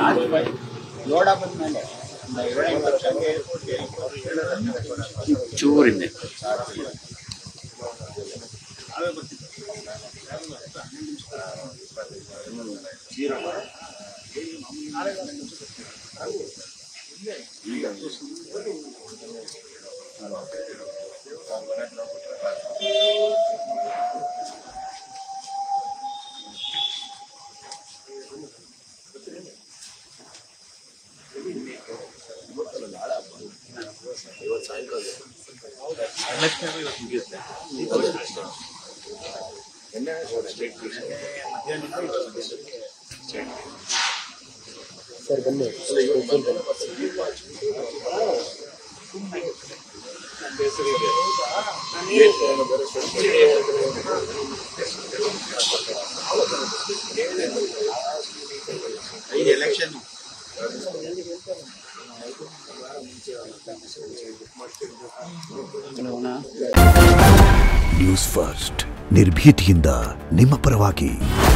ನೋಡ ಬಂದ್ಮೇಲೆ ಒಂದು ಏಳೆಂಟು ವರ್ಷಕ್ಕೆ ಚೂರಿಂದೆ ಐದು ಎಲೆಕ್ಷನ್ ನ್ಯೂಸ್ ಫಸ್ಟ್ ನಿರ್ಭೀತಿಯಿಂದ ನಿಮ್ಮ ಪರವಾಗಿ